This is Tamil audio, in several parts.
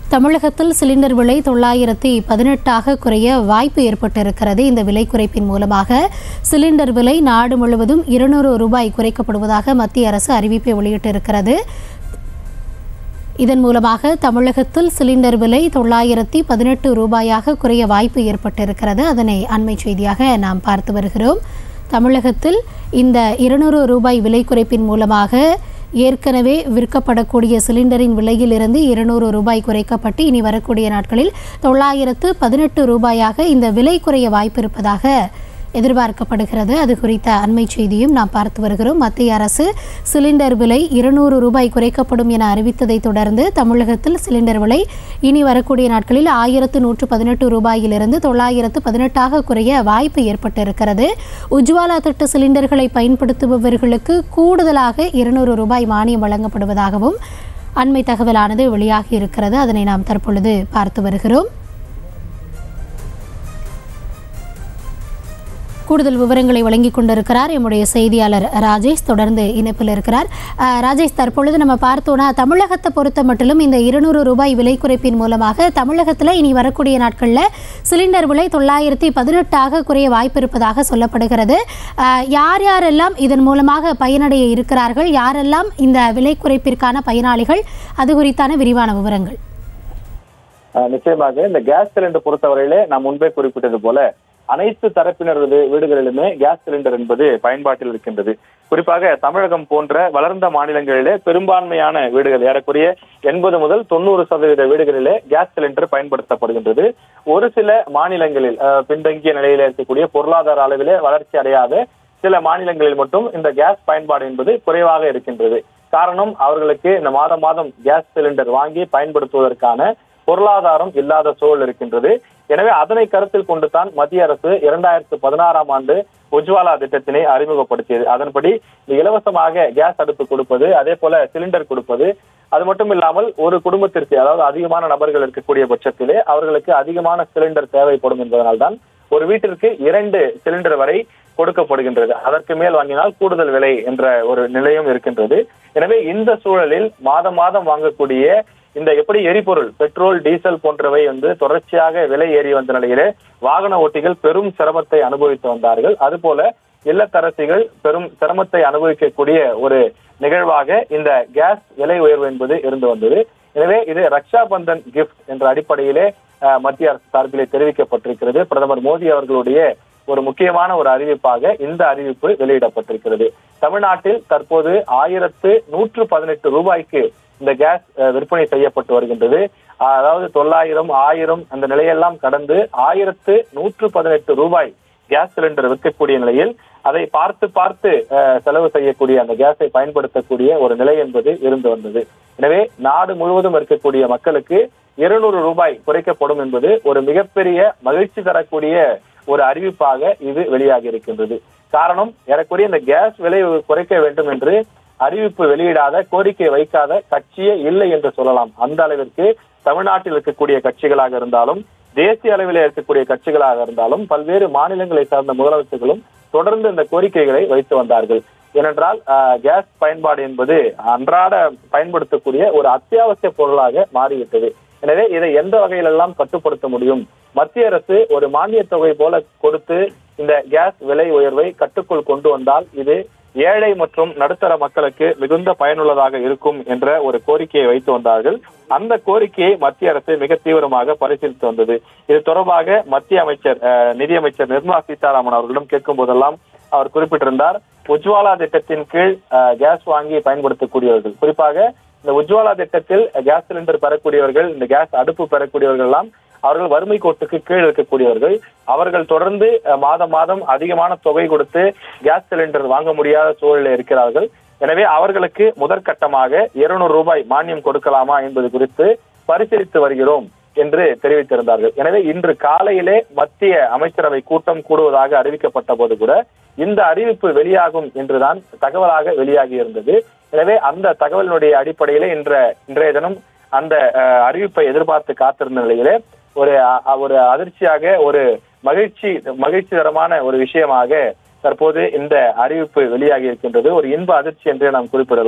தமிழகத்தில் சிலிண்டர் விலை தொள்ளாயிரத்தி பதினெட்டாக குறைய வாய்ப்பு ஏற்பட்டிருக்கிறது இந்த விலை குறைப்பின் மூலமாக சிலிண்டர் விலை நாடு முழுவதும் இருநூறு ரூபாய் குறைக்கப்படுவதாக மத்திய அரசு அறிவிப்பை வெளியிட்டிருக்கிறது இதன் மூலமாக தமிழகத்தில் சிலிண்டர் விலை தொள்ளாயிரத்தி பதினெட்டு ரூபாயாக குறைய வாய்ப்பு ஏற்பட்டிருக்கிறது அதனை அண்மை செய்தியாக நாம் பார்த்து வருகிறோம் தமிழகத்தில் இந்த இருநூறு ரூபாய் விலை குறைப்பின் மூலமாக ஏற்கனவே விற்கப்படக்கூடிய சிலிண்டரின் விலையிலிருந்து இருநூறு ரூபாய் குறைக்கப்பட்டு இனி வரக்கூடிய நாட்களில் தொள்ளாயிரத்து பதினெட்டு ரூபாயாக இந்த விலை குறைய வாய்ப்பு இருப்பதாக எதிர்பார்க்கப்படுகிறது அது குறித்த அண்மை செய்தியும் நாம் பார்த்து வருகிறோம் மத்திய அரசு சிலிண்டர் விலை இருநூறு ரூபாய் குறைக்கப்படும் என அறிவித்ததை தொடர்ந்து தமிழகத்தில் சிலிண்டர் விலை இனி வரக்கூடிய நாட்களில் ஆயிரத்து நூற்று பதினெட்டு ரூபாயிலிருந்து தொள்ளாயிரத்து பதினெட்டாக குறைய வாய்ப்பு ஏற்பட்டிருக்கிறது உஜ்வாலா திட்ட சிலிண்டர்களை பயன்படுத்துபவர்களுக்கு கூடுதலாக இருநூறு ரூபாய் மானியம் வழங்கப்படுவதாகவும் அண்மை தகவலானது வெளியாகி இருக்கிறது அதனை நாம் தற்பொழுது பார்த்து வருகிறோம் கூடுதல் விவரங்களை வழங்கிக் கொண்டிருக்கிறார் எம்முடைய செய்தியாளர் ராஜேஷ் தொடர்ந்து இணைப்பில் இருக்கிறார் அஹ், ராஜேஷ் தற்பொழுது நம்ம பார்த்தோன்னா தமிழகத்தை பொறுத்த மட்டிலும் இந்த இருநூறு ரூபாய் விலை குறைப்பின் மூலமாக தமிழகத்தில் இனி வரக்கூடிய நாட்களில் சிலிண்டர் விலை தொள்ளாயிரத்தி பதினெட்டாக குறைய வாய்ப்பு இருப்பதாக சொல்லப்படுகிறது அஹ், யார் யாரெல்லாம் இதன் மூலமாக பயனடைய இருக்கிறார்கள் யாரெல்லாம் இந்த விலை குறைப்பிற்கான பயனாளிகள் அது குறித்தான விரிவான விவரங்கள் ஆஹ் நிச்சயமாக இந்த கேஸ் சிலிண்டர் பொறுத்தவரையிலே நான் முன்பே குறிப்பிட்டது போல அனைத்து தரப்பினரது வீடுகளிலுமே கேஸ் சிலிண்டர் என்பது பயன்பாட்டில் இருக்கின்றது குறிப்பாக தமிழகம் போன்ற வளர்ந்த மாநிலங்களிலே பெரும்பான்மையான வீடுகள் ஏறக்குறைய எண்பது முதல் தொண்ணூறு சதவீத வீடுகளிலே கேஸ் சிலிண்டர் பயன்படுத்தப்படுகின்றது ஒரு சில மாநிலங்களில் ஆஹ் பின்தங்கிய நிலையில இருக்கக்கூடிய பொருளாதார அளவிலே வளர்ச்சி அடையாத சில மாநிலங்களில் மட்டும் இந்த கேஸ் பயன்பாடு என்பது குறைவாக இருக்கின்றது காரணம் அவர்களுக்கு இந்த மாதம் மாதம் கேஸ் சிலிண்டர் வாங்கி பயன்படுத்துவதற்கான பொருளாதாரம் இல்லாத சூழல் இருக்கின்றது எனவே அதனை கருத்தில் கொண்டுதான் மத்திய அரசு இரண்டாயிரத்து பதினாறாம் ஆண்டு உஜ்வாலா திட்டத்தினை அறிமுகப்படுத்தியது அதன்படி இந்த இலவசமாக கேஸ் அடுப்பு கொடுப்பது அதே போல சிலிண்டர் கொடுப்பது அது மட்டும் இல்லாமல் ஒரு குடும்பத்திற்கு அதாவது அதிகமான நபர்கள் இருக்கக்கூடிய பட்சத்திலே அவர்களுக்கு அதிகமான சிலிண்டர் தேவைப்படும் என்பதனால்தான் ஒரு வீட்டிற்கு இரண்டு சிலிண்டர் வரை கொடுக்கப்படுகின்றது அதற்கு மேல் வாங்கினால் கூடுதல் விலை என்ற ஒரு நிலையும் இருக்கின்றது எனவே இந்த சூழலில் மாதம் மாதம் வாங்கக்கூடிய இந்த எப்படி எரிபொருள் பெட்ரோல் டீசல் போன்றவை வந்து தொடர்ச்சியாக விலை ஏறி வந்த நிலையிலே வாகன ஓட்டிகள் பெரும் சிரமத்தை அனுபவித்து வந்தார்கள் அதுபோல இல்லத்தரசிகள் பெரும் சிரமத்தை அனுபவிக்கக்கூடிய ஒரு நிகழ்வாக இந்த கேஸ் விலை உயர்வு என்பது இருந்து வந்தது எனவே இது ரக்ஷா பந்தன் கிஃப்ட் என்ற அடிப்படையிலே அஹ், மத்திய அரசு சார்பிலே தெரிவிக்கப்பட்டிருக்கிறது பிரதமர் மோடி அவர்களுடைய ஒரு முக்கியமான ஒரு அறிவிப்பாக இந்த அறிவிப்பு வெளியிடப்பட்டிருக்கிறது தமிழ்நாட்டில் தற்போது ஆயிரத்து நூற்று பதினெட்டு ரூபாய்க்கு இந்த கேஸ் அஹ், விற்பனை செய்யப்பட்டு வருகின்றது அஹ், அதாவது தொள்ளாயிரம் ஆயிரம் அந்த நிலையெல்லாம் கடந்து ஆயிரத்து நூற்று பதினெட்டு ரூபாய் கேஸ் சிலிண்டர் விற்கக்கூடிய நிலையில் அதை பார்த்து பார்த்து அஹ், செலவு செய்யக்கூடிய அந்த கேஸை பயன்படுத்தக்கூடிய ஒரு நிலை என்பது இருந்து வந்தது எனவே நாடு முழுவதும் இருக்கக்கூடிய மக்களுக்கு இருநூறு ரூபாய் குறைக்கப்படும் என்பது ஒரு மிகப்பெரிய மகிழ்ச்சி தரக்கூடிய ஒரு அறிவிப்பாக இது வெளியாகி இருக்கின்றது காரணம் ஏறக்குறைய இந்த கேஸ் விலை குறைக்க வேண்டும் என்று அறிவிப்பு வெளியிடாத கோரிக்கை வைக்காத கட்சியே இல்லை என்று சொல்லலாம் அந்த அளவிற்கு தமிழ்நாட்டில் இருக்கக்கூடிய கட்சிகளாக இருந்தாலும் தேசிய அளவில் இருக்கக்கூடிய கட்சிகளாக இருந்தாலும் பல்வேறு மாநிலங்களை சார்ந்த முதலமைச்சர்களும் தொடர்ந்து இந்த கோரிக்கைகளை வைத்து வந்தார்கள் ஏனென்றால் ஆஹ், கேஸ் பயன்பாடு என்பது அன்றாட பயன்படுத்தக்கூடிய ஒரு அத்தியாவசிய பொருளாக மாறிவிட்டது எனவே இதை எந்த வகையிலெல்லாம் கட்டுப்படுத்த முடியும் மத்திய அரசு ஒரு மானிய தொகை போல கொடுத்து இந்த கேஸ் விலை உயர்வை கட்டுக்குள் கொண்டு வந்தால் இது ஏழை மற்றும் நடுத்தர மக்களுக்கு மிகுந்த பயனுள்ளதாக இருக்கும் என்ற ஒரு கோரிக்கையை வைத்து வந்தார்கள் அந்த கோரிக்கையை மத்திய அரசு மிக தீவிரமாக பரிசீலித்து வந்தது இது தொடர்பாக மத்திய அமைச்சர் அஹ், நிதியமைச்சர் நிர்மலா சீதாராமன் அவர்களிடம் கேட்கும் போதெல்லாம் அவர் குறிப்பிட்டிருந்தார் உஜ்வாலா திட்டத்தின் கீழ் அஹ், கேஸ் வாங்கி பயன்படுத்தக்கூடியவர்கள் குறிப்பாக இந்த உஜ்வாலா திட்டத்தில் கேஸ் சிலிண்டர் பெறக்கூடியவர்கள் இந்த கேஸ் அடுப்பு பெறக்கூடியவர்கள் எல்லாம் அவர்கள் வறுமை கோட்டுக்கு கீழ் இருக்கக்கூடியவர்கள் அவர்கள் தொடர்ந்து அஹ், மாதம் மாதம் அதிகமான தொகை கொடுத்து கேஸ் சிலிண்டர் வாங்க முடியாத சூழலில் இருக்கிறார்கள் எனவே அவர்களுக்கு முதற்கட்டமாக இருநூறு ரூபாய் மானியம் கொடுக்கலாமா என்பது குறித்து பரிசீலித்து வருகிறோம் என்று தெரிவித்திருந்தார்கள் எனவே இன்று காலையிலே மத்திய அமைச்சரவை கூட்டம் கூடுவதாக அறிவிக்கப்பட்ட போது கூட இந்த அறிவிப்பு வெளியாகும் என்றுதான் தகவலாக வெளியாகி இருந்தது எனவே அந்த தகவலினுடைய அடிப்படையிலே இன்ற இன்றைய தினம் அந்த அஹ், அறிவிப்பை எதிர்பார்த்து காத்திருந்த நிலையிலே ஒரு அ- ஒரு அதிர்ச்சியாக ஒரு மகிழ்ச்சி மகிழ்ச்சிகரமான ஒரு விஷயமாக தற்போது இந்த அறிவிப்பு வெளியாகி இருக்கின்றது ஒரு இன்ப அதிர்ச்சி என்றே நாம் குறிப்பிடலாம்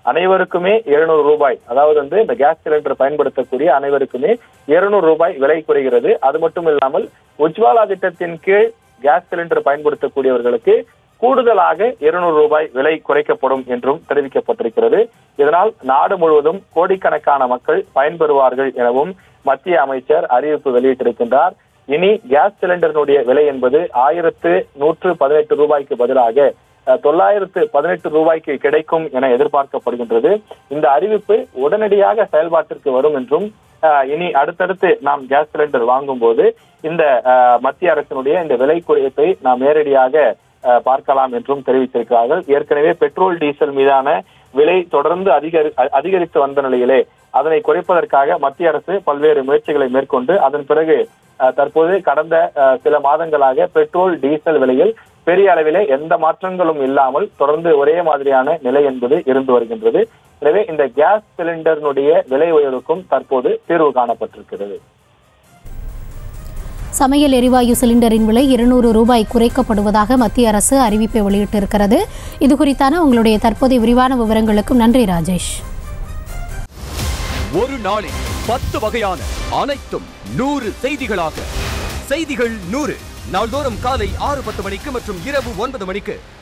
அனைவருக்குமே இருநூறு ரூபாய் அதாவது வந்து இந்த கேஸ் சிலிண்டர் பயன்படுத்தக்கூடிய அனைவருக்குமே இருநூறு ரூபாய் விலை குறைகிறது அது மட்டும் இல்லாமல் உஜ்வாலா திட்டத்தின் கீழ் கேஸ் சிலிண்டர் பயன்படுத்தக்கூடியவர்களுக்கு கூடுதலாக இருநூறு ரூபாய் விலை குறைக்கப்படும் என்றும் தெரிவிக்கப்பட்டிருக்கிறது இதனால் நாடு முழுவதும் கோடிக்கணக்கான மக்கள் பயன்பெறுவார்கள் எனவும் மத்திய அமைச்சர் அறிவிப்பு வெளியிட்டிருக்கின்றார் இனி கேஸ் சிலிண்டரினுடைய விலை என்பது ஆயிரத்து நூற்று பதினெட்டு ரூபாய்க்கு பதிலாக அஹ், தொள்ளாயிரத்து பதினெட்டு ரூபாய்க்கு கிடைக்கும் என எதிர்பார்க்கப்படுகின்றது இந்த அறிவிப்பு உடனடியாக செயல்பாட்டிற்கு வரும் என்றும் அஹ், இனி அடுத்தடுத்து நாம் கேஸ் சிலிண்டர் வாங்கும் போது இந்த அஹ், மத்திய அரசினுடைய இந்த விலை குறைப்பை நாம் நேரடியாக அஹ், பார்க்கலாம் என்றும் தெரிவித்திருக்கிறார்கள் ஏற்கனவே பெட்ரோல் டீசல் மீதான விலை தொடர்ந்து அதிகரி அ- அதிகரித்து வந்த நிலையிலே அதனை குறைப்பதற்காக மத்திய அரசு பல்வேறு முயற்சிகளை மேற்கொண்டு அதன் பிறகு அஹ், தற்போது கடந்த அஹ், சில மாதங்களாக பெட்ரோல் டீசல் விலையில் பெரிய அளவிலே எந்த மாற்றங்களும் இல்லாமல் தொடர்ந்து ஒரே மாதிரியான நிலை என்பது இருந்து வருகின்றது எனவே இந்த கேஸ் சிலிண்டரினுடைய விலை உயர்வுக்கும் தற்போது தீர்வு காணப்பட்டிருக்கிறது சமையல் எரிவாயு சிலிண்டரின் விலை இருநூறு ரூபாய் குறைக்கப்படுவதாக மத்திய அரசு அறிவிப்பை வெளியிட்டிருக்கிறது இது குறித்தான உங்களுடைய தற்போதைய விரிவான விவரங்களுக்கும் நன்றி ராஜேஷ் ஒரு நாளில் பத்து வகையான அனைத்தும் நூறு செய்திகளாக செய்திகள் நூறு நாள்தோறும் காலை ஆறு பத்து மணிக்கு மற்றும் இரவு ஒன்பது மணிக்கு